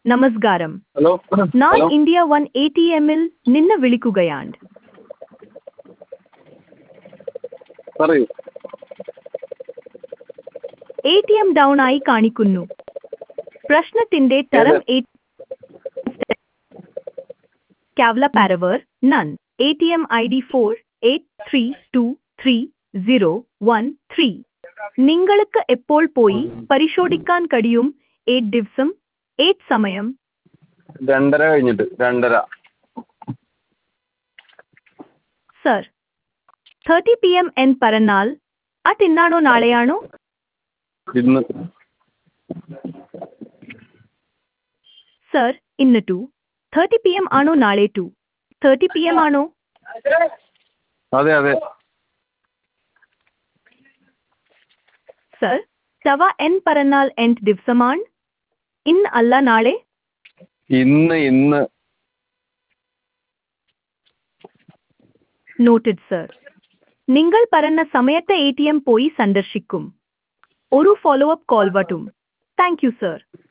നമസ്കാരം ഹലോ ഞാൻ hello India one A T എമ്മിൽ നിന്ന് വിളിക്കുകയാണ് പറയൂ എ ടി എം ഡൗൺ ആയി കാണിക്കുന്നു പ്രശ്നത്തിന്റെ തരം എ കാവ്ല പാരവർ നൺ A T M I D four eight three two three zero one three നിങ്ങൾക്ക് എപ്പോൾ പോയി പരിശോധിക്കാൻ കഴിയും ഏത് ദിവസം ഏത് സമയം രണ്ടര കഴിഞ്ഞിട്ട് രണ്ടര സർ തേർട്ടി പി എം എന്ന് പറഞ്ഞാൽ അത് ഇന്നാണോ നാളെയാണോ ഇന്ന് സർ ഇന്ന് ടു തേർട്ടി പി എം ആണോ നാളെ ടു തേർട്ടി പി എം ആണോ അതെ അതെ സർ തവ എൻ പറഞ്ഞാൽ എന്ത് ദിവസമാണ് ഇന്ന് അല്ല നാളെ ഇന്ന് ഇന്ന് നോട്ടഡ് സർ നിങ്ങൾ പറഞ്ഞ സമയത്ത് എ ടി എം പോയി സന്ദർശിക്കും ഒരു ഫോളോ അപ്പ് കോൾ വട്ടും താങ്ക് യു സർ